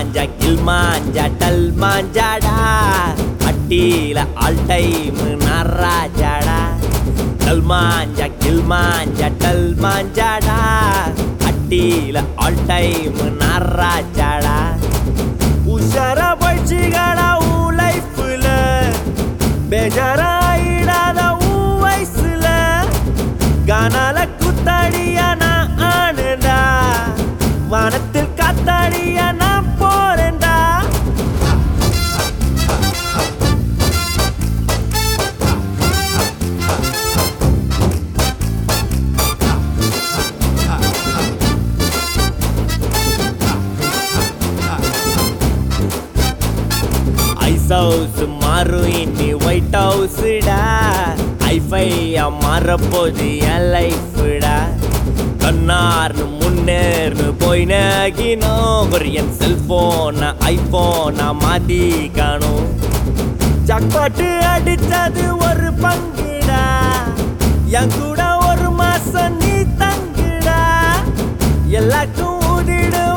மாஞ்சா கில் மாஞ்சா டல் மாஞ்சாடா அட்டியில ஆல் டைம் நராஜாடா டல் மாஞ்சா கில் மாஞ்சா டல் மாஞ்சாடா அட்டியில ஆல் டைம் நராஜாடா உஷாரா போயிடுச்சுகளா உன் லைஃப்ல பேஜாராயிடாத உன் வயசுல கானால குத்தாடியா நான் ஆனடா வானத்தில் காத்தாடியா நான் போறேன்டா ஐஸ் ஹவுஸ் மாறும் இனி ஒயிட் ஹவுஸ்டா ஐஃபையா மாறப்போது என் லைஃப்டா கண்ணார்னு முன்னேர்னு போய் நகினோம் ஒரு என் செல்போன ஐபோனா மாத்தி காணும் ஜாக்பாட்டு அடிச்சது ஒரு பங்குடா என் கூட ஒரு மாசம் நீ தங்குடா எல்லாருக்கும் ஊதிடும்